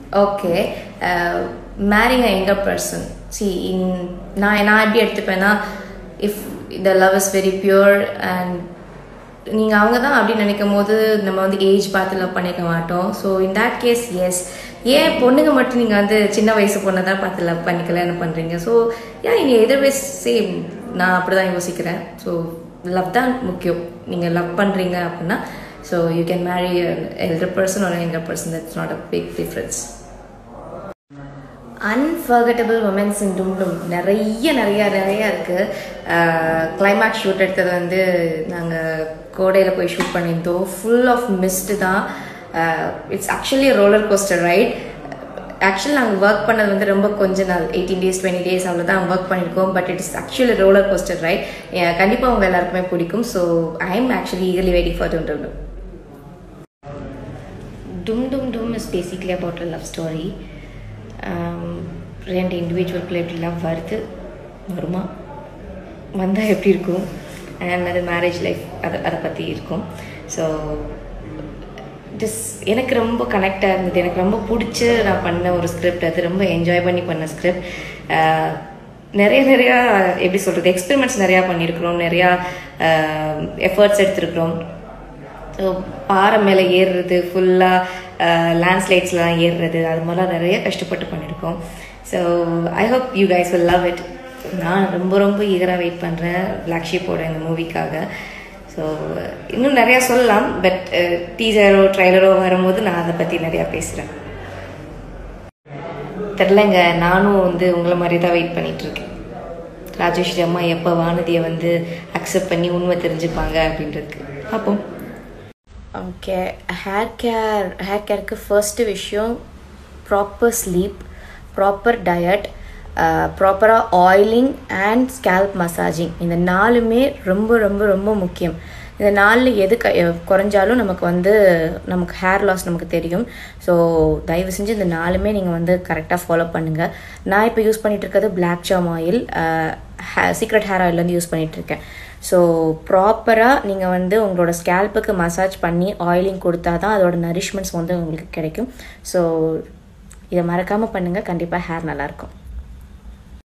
okay marrying a younger person see in நான் நான் எப்படி எடுத்துப்பேன்னா if the love is very pure and நீங்கள் அவங்க தான் அப்படின்னு நினைக்கும் போது நம்ம வந்து ஏஜ் பார்த்து லவ் பண்ணிக்க மாட்டோம் so in that case yes ஏன் பொண்ணுங்க மட்டும் நீங்கள் வந்து சின்ன வயசு பொண்ணை தான் பார்த்து லவ் பண்ணி கல்யாணம் பண்ணுறீங்க ஸோ ஏன் நீங்கள் எதிர்வே சேம் நான் அப்படி தான் யோசிக்கிறேன் ஸோ லவ் தான் முக்கியம் நீங்கள் லவ் பண்ணுறீங்க அப்படின்னா so you can marry elder person ஒரு younger person that's not a big difference unforgettable moments in Dum நிறைய நிறைய நிறைய இருக்குது கிளைமேக்ஸ் ஷூட் எடுத்தது வந்து நாங்கள் கோடையில் போய் ஷூட் பண்ணியிருந்தோம் ஃபுல் ஆஃப் மிஸ்ட் தான் it's actually roller coaster ride actually நாங்கள் ஒர்க் பண்ணது வந்து ரொம்ப கொஞ்ச நாள் எயிட்டீன் டேஸ் டுவெண்ட்டி டேஸ் அவ்வளோதான் ஒர்க் பண்ணியிருக்கோம் but it's actually roller coaster ride கண்டிப்பாக அவங்க எல்லாருக்குமே பிடிக்கும் so I am actually eagerly waiting for Dum Dum Dum Dum Dum is basically about a love story ரெண்டு இண்டிவிஜுவல்குள்ளே எப்படி லவ் வருது வருமா வந்தால் எப்படி இருக்கும் அண்ட் அது மேரேஜ் லைஃப் அதை அதை பற்றி இருக்கும் ஸோ டிஸ் எனக்கு ரொம்ப கனெக்டாக இருந்தது எனக்கு ரொம்ப பிடிச்சி நான் பண்ண ஒரு ஸ்கிரிப்ட் அது ரொம்ப என்ஜாய் பண்ணி பண்ண ஸ்கிரிப்ட் நிறைய நிறையா எப்படி சொல்கிறது எக்ஸ்பெரிமெண்ட்ஸ் நிறையா பண்ணியிருக்கிறோம் நிறையா எஃபர்ட்ஸ் எடுத்திருக்கிறோம் ஸோ பாறை மேலே ஏறுறது ஃபுல்லாக லேண்ட்ஸ்லைட்ஸ்லாம் ஏறுறது அது மாதிரிலாம் நிறைய கஷ்டப்பட்டு பண்ணியிருக்கோம் so I hope you guys will love it நான் ரொம்ப ரொம்ப ஈகராக வெயிட் பண்ணுறேன் பிளாக் ஷீப்போட இந்த மூவிக்காக ஸோ இன்னும் நிறையா சொல்லலாம் பட் டீசரோ ட்ரைலரோ வரும்போது நான் அதை பற்றி நிறையா பேசுகிறேன் தெரிலங்க நானும் வந்து உங்களை மாதிரி தான் வெயிட் பண்ணிகிட்ருக்கேன் ராஜேஸ்வரி அம்மா எப்போ வானதியை வந்து அக்செப்ட் பண்ணி உண்மை தெரிஞ்சுப்பாங்க அப்படின்றதுக்கு பார்ப்போம் ஓகே ஹேர் கேர் ஹேர் கேருக்கு ஃபர்ஸ்ட்டு விஷயம் ப்ராப்பர் ஸ்லீப் ப்ராப்பர் டயட் ப்ராப்பராக ஆயிலிங் அண்ட் ஸ்கேல்ப் மசாஜிங் இந்த நாலுமே ரொம்ப ரொம்ப ரொம்ப முக்கியம் இந்த நாளில் எது க குறைஞ்சாலும் நமக்கு வந்து நமக்கு ஹேர் லாஸ் நமக்கு தெரியும் ஸோ தயவு செஞ்சு இந்த நாலுமே நீங்கள் வந்து கரெக்டாக ஃபாலோ பண்ணுங்கள் நான் இப்போ யூஸ் பண்ணிகிட்டு இருக்கிறது black jam oil hey secret hair oil வந்து யூஸ் பண்ணிகிட்ருக்கேன் ஸோ ப்ராப்பராக நீங்கள் வந்து உங்களோட ஸ்கேல்ப்புக்கு மசாஜ் பண்ணி ஆயிலிங் கொடுத்தா தான் அதோட நரிஷ்மெண்ட்ஸ் வந்து உங்களுக்கு கிடைக்கும் ஸோ இதை மறக்காமல் பண்ணுங்கள் கண்டிப்பாக ஹேர் நல்லாயிருக்கும்